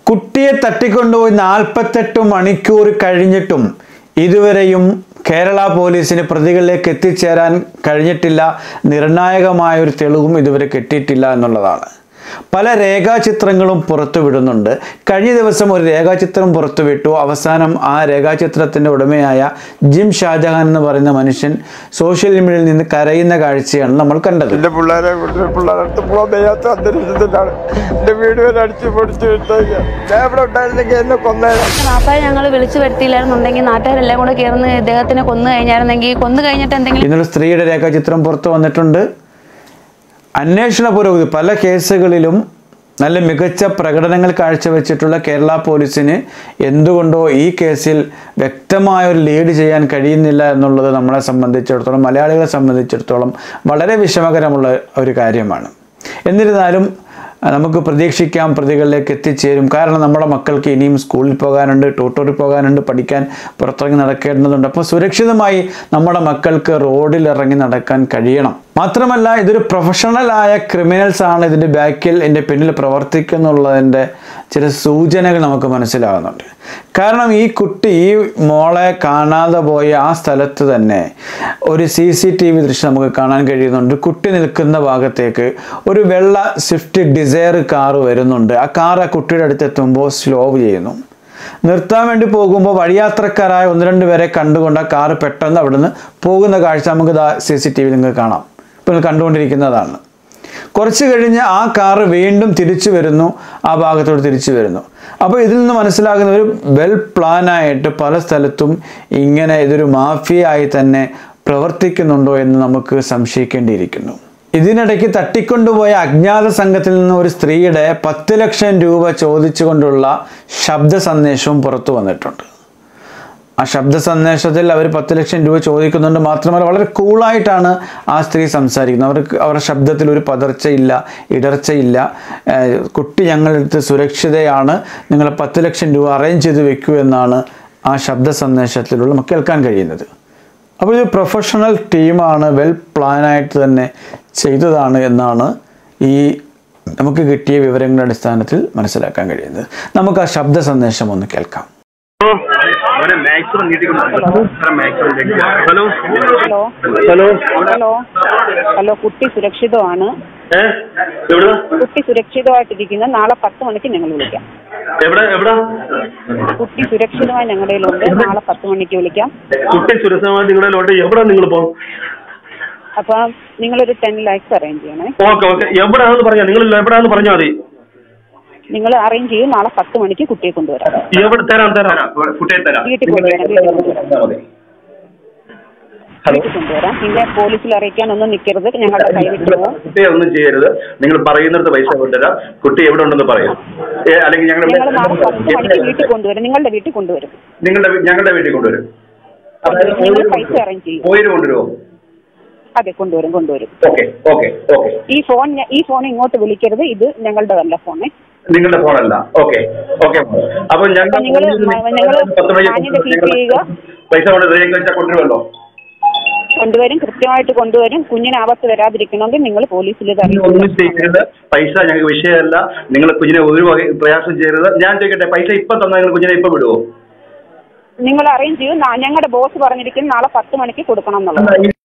കുട്ടിയെ തട്ടിക്കൊണ്ടുപോയി നാൽപ്പത്തെട്ട് മണിക്കൂർ കഴിഞ്ഞിട്ടും ഇതുവരെയും കേരള പോലീസിന് പ്രതികളിലേക്ക് എത്തിച്ചേരാൻ കഴിഞ്ഞിട്ടില്ല നിർണായകമായ ഒരു തെളിവും ഇതുവരെ കിട്ടിയിട്ടില്ല എന്നുള്ളതാണ് പല രേഖാചിത്രങ്ങളും പുറത്തുവിടുന്നുണ്ട് കഴിഞ്ഞ ദിവസം ഒരു രേഖാചിത്രം പുറത്തുവിട്ടു അവസാനം ആ രേഖാചിത്രത്തിൻ്റെ ഉടമയായ ജിം ഷാജഹാൻ എന്ന് പറയുന്ന മനുഷ്യൻ സോഷ്യൽ മീഡിയയിൽ നിന്ന് കരയുന്ന കാഴ്ചയാണ് നമ്മൾ കണ്ടത് എന്റെ പിള്ളേരെ വിട്ട് പിള്ളേരെ അടുത്ത് പോകാൻ വയ്യാത്ത അന്തരീക്ഷത്തിലാണ് എന്റെ വീട് വരെ അടിച്ചു പൊടിച്ചു വിട്ടേക്ക് ഞാൻ ഇവിടെ ഉണ്ടായിരുന്നെങ്കിൽ എന്നെ കൊന്നേനെ നാട്ടുകാരെ ഞങ്ങൾ വിളിച്ചു വരുത്തിയില്ലായിരുന്നുണ്ടെങ്കിൽ നാട്ടുകാരെല്ലാം കൂടെ കയറുന്ന ഇദ്ദേഹത്തിനെ കൊന്നു കഴിഞ്ഞായിരുന്നെങ്കിൽ കൊന്നു കഴിഞ്ഞിട്ട് എന്തെങ്കിലും ഇന്നൊരു സ്ത്രീയുടെ രേഖാചിത്രം പുറത്തു വന്നിട്ടുണ്ട് അന്വേഷണ പുരോഗതി പല കേസുകളിലും നല്ല മികച്ച പ്രകടനങ്ങൾ കാഴ്ചവെച്ചിട്ടുള്ള കേരള പോലീസിന് എന്തുകൊണ്ടോ ഈ കേസിൽ വ്യക്തമായ ഒരു ലീഡ് ചെയ്യാൻ കഴിയുന്നില്ല എന്നുള്ളത് നമ്മളെ സംബന്ധിച്ചിടത്തോളം മലയാളികളെ സംബന്ധിച്ചിടത്തോളം വളരെ വിഷമകരമുള്ള ഒരു കാര്യമാണ് എന്നിരുന്നാലും അഹ് നമുക്ക് പ്രതീക്ഷിക്കാം പ്രതികളിലേക്ക് എത്തിച്ചേരും കാരണം നമ്മുടെ മക്കൾക്ക് ഇനിയും സ്കൂളിൽ പോകാനുണ്ട് ട്യൂട്ടോറിൽ പോകാനുണ്ട് പഠിക്കാൻ പുറത്തിറങ്ങി നടക്കേണ്ടതുണ്ട് അപ്പോൾ സുരക്ഷിതമായി നമ്മുടെ മക്കൾക്ക് റോഡിൽ ഇറങ്ങി നടക്കാൻ കഴിയണം മാത്രമല്ല ഇതൊരു പ്രൊഫഷണലായ ക്രിമിനൽസ് ആണ് ഇതിൻ്റെ ബാക്കിൽ എൻ്റെ പിന്നിൽ പ്രവർത്തിക്കുന്നുള്ളതിൻ്റെ ചില സൂചനകൾ നമുക്ക് മനസ്സിലാകുന്നുണ്ട് കാരണം ഈ കുട്ടി ഈ മോളെ കാണാതെ പോയ ആ സ്ഥലത്ത് തന്നെ ഒരു സി സി ടി വി ദൃശ്യം നമുക്ക് കാണാൻ കഴിയുന്നുണ്ട് കുട്ടി നിൽക്കുന്ന ഭാഗത്തേക്ക് ഒരു വെള്ള സ്വിഫ്റ്റ് ഡിസയർ കാറ് വരുന്നുണ്ട് ആ കാർ ആ കുട്ടിയുടെ അടുത്ത് എത്തുമ്പോൾ സ്ലോ ചെയ്യുന്നു നിർത്താൻ വേണ്ടി പോകുമ്പോൾ വഴിയാത്രക്കാരായ ഒന്ന് രണ്ട് പേരെ കണ്ടുകൊണ്ട് ആ കാറ് പെട്ടെന്ന് അവിടുന്ന് പോകുന്ന കാഴ്ച നമുക്ക് സി സി ടി വിയിൽ നിങ്ങൾക്ക് കാണാം ഇപ്പോൾ നിങ്ങൾ കണ്ടുകൊണ്ടിരിക്കുന്നതാണ് കുറച്ച് കഴിഞ്ഞ് ആ കാറ് വീണ്ടും തിരിച്ചു വരുന്നു ആ ഭാഗത്തോട് തിരിച്ചു വരുന്നു അപ്പോൾ ഇതിൽ നിന്ന് മനസ്സിലാകുന്ന ഒരു വെൽ പ്ലാനായിട്ട് പല സ്ഥലത്തും ഇങ്ങനെ ഇതൊരു മാഫിയ ആയി തന്നെ പ്രവർത്തിക്കുന്നുണ്ടോ എന്ന് നമുക്ക് സംശയിക്കേണ്ടിയിരിക്കുന്നു ഇതിനിടയ്ക്ക് തട്ടിക്കൊണ്ടുപോയ അജ്ഞാത സംഘത്തിൽ നിന്ന് ഒരു സ്ത്രീയുടെ പത്ത് ലക്ഷം രൂപ ചോദിച്ചുകൊണ്ടുള്ള ശബ്ദ സന്ദേശവും പുറത്തു വന്നിട്ടുണ്ട് ആ ശബ്ദ സന്ദേശത്തിൽ അവർ പത്ത് ലക്ഷം രൂപ ചോദിക്കുന്നുണ്ട് മാത്രമല്ല വളരെ കൂളായിട്ടാണ് ആ സ്ത്രീ സംസാരിക്കുന്നത് അവർക്ക് അവരുടെ ശബ്ദത്തിൽ ഒരു പതർച്ചയില്ല ഇടർച്ചയില്ല ഏഹ് കുട്ടി ഞങ്ങളുടെ അടുത്ത് സുരക്ഷിതയാണ് നിങ്ങൾ പത്ത് ലക്ഷം രൂപ അറേഞ്ച് ചെയ്ത് വെക്കൂ എന്നാണ് ആ ശബ്ദ സന്ദേശത്തിലൂടെ നമുക്ക് കേൾക്കാൻ കഴിയുന്നത് അപ്പോൾ ഇത് പ്രൊഫഷണൽ ടീമാണ് വെൽ പ്ലാനായിട്ട് തന്നെ ചെയ്തതാണ് എന്നാണ് ഈ നമുക്ക് കിട്ടിയ വിവരങ്ങളുടെ അടിസ്ഥാനത്തിൽ മനസ്സിലാക്കാൻ കഴിയുന്നത് നമുക്ക് ആ ശബ്ദ സന്ദേശം ഒന്ന് കേൾക്കാം അവനെ മാക്സിമം നീട്ടിക്കൊണ്ട് maximum hello hello hello hello hello കുട്ടി സുരക്ഷിതമാണ് ഏ എവിടെ കുട്ടി സുരക്ഷിതമായിട്ടിരിക്കുന്ന നാളെ പത്ത് മണിക്ക് ഞങ്ങൾ വിളിക്കാം എവിടെ എവിടെ കുട്ടി സുരക്ഷിതമായി ഞങ്ങളുടെ കയ്യിലുണ്ട് നാളെ പത്ത് മണിക്ക് വിളിക്കാം കുട്ടി സുരക്ഷമായിട്ട് നിങ്ങളുടെ ലോട്ട് എവിടെ നിങ്ങൾ പോ അപ്പം നിങ്ങളൊരു ടെൻ ലാക്സ് അറേഞ്ച് ചെയ്യണേ ഓക്കെ ഓക്കെ എവിടെയാണെന്ന് പറഞ്ഞാൽ നിങ്ങൾ എവിടെയാണെന്ന് പറഞ്ഞാൽ മതി നിങ്ങൾ അറേഞ്ച് ചെയ്യും നാളെ പത്ത് മണിക്ക് കുട്ടിയെ കൊണ്ടുവരാം എവിടെ തരാം തരാം കുട്ടിയെ തരാം വീട്ടിൽ കൊണ്ടുവരാം വീട്ടിൽ കൊണ്ടുവരാം ഹലോ വീട്ടിൽ കൊണ്ടുവരാം പിന്നെ പോലീസിൽ അറിയിക്കാനൊന്നും നിൽക്കരുത് ഞങ്ങളുടെ കൈവിട്ട് പോകും കുട്ടിയെ ഒന്നും ചെയ്യരുത് നിങ്ങൾ പറയുന്നിടത്ത് പൈസ കൊണ്ടുവരാം കുട്ടി എവിടെ ഉണ്ടെന്ന് പറയും ഏ, അല്ലെങ്കിൽ ഞങ്ങൾ നാളെ പത്ത് മണിക്ക് ഞങ്ങളുടെ വീട്ടിൽ കൊണ്ടുവരും നിങ്ങളുടെ വീട്ടിൽ കൊണ്ടുവരും നിങ്ങളുടെ വീ- ഞങ്ങളുടെ വീട്ടിൽ കൊണ്ടുവരും നിങ്ങൾ പൈസ അറേഞ്ച് ചെയ്യും പോയിട്ട് കൊണ്ടുവരുമോ അതെ കൊണ്ടുവരും കൊണ്ടുവരും ഓക്കെ ഓക്കെ ഓക്കെ ഈ ഫോൺ ഞ- ഈ ഫോൺ ഇങ്ങോട്ട് വിളിക്കരുത് ഇത് ഞങ്ങളുടെ നല്ല ഫോണേ നിങ്ങളുടെ ഫോണല്ല ഓക്കെ ഓക്കെ അപ്പൊ ഞങ്ങൾ അപ്പൊ നിങ്ങള് മ- നിങ്ങള് പത്ത് മണിക്ക് മാന്യത keep ചെയ്യുക. പൈസ കൊണ്ട് റേക്ക് വെച്ചാൽ കൊണ്ടുവരുമല്ലോ കൊണ്ടുവരും കൃത്യമായിട്ട് കൊണ്ടുവരും കുഞ്ഞിന് ആപത്ത് വരാതിരിക്കണമെങ്കിൽ നിങ്ങൾ പോലീസിൽ ഇത് നിങ്ങൾ ഒന്നും അറിയിക്കണം ചെയ്യരുത് പൈസ ഞങ്ങൾക്ക് വിഷയമല്ല നിങ്ങൾ കുഞ്ഞിനെ ഒരു വക പ്രയാസം ചെയ്യരുത് ഞാൻ ചോദിക്കട്ടെ പൈസ ഇപ്പൊ തന്നാൽ നിങ്ങൾ കുഞ്ഞിനെ ഇപ്പൊ വിടുവോ നിങ്ങൾ അറേഞ്ച് ചെയ്യും നാ- ഞങ്ങളുടെ ബോസ് പറഞ്ഞിരിക്കും നാളെ പത്ത് മണിക്ക് കൊടുക്കണം എന്നുള്ളത്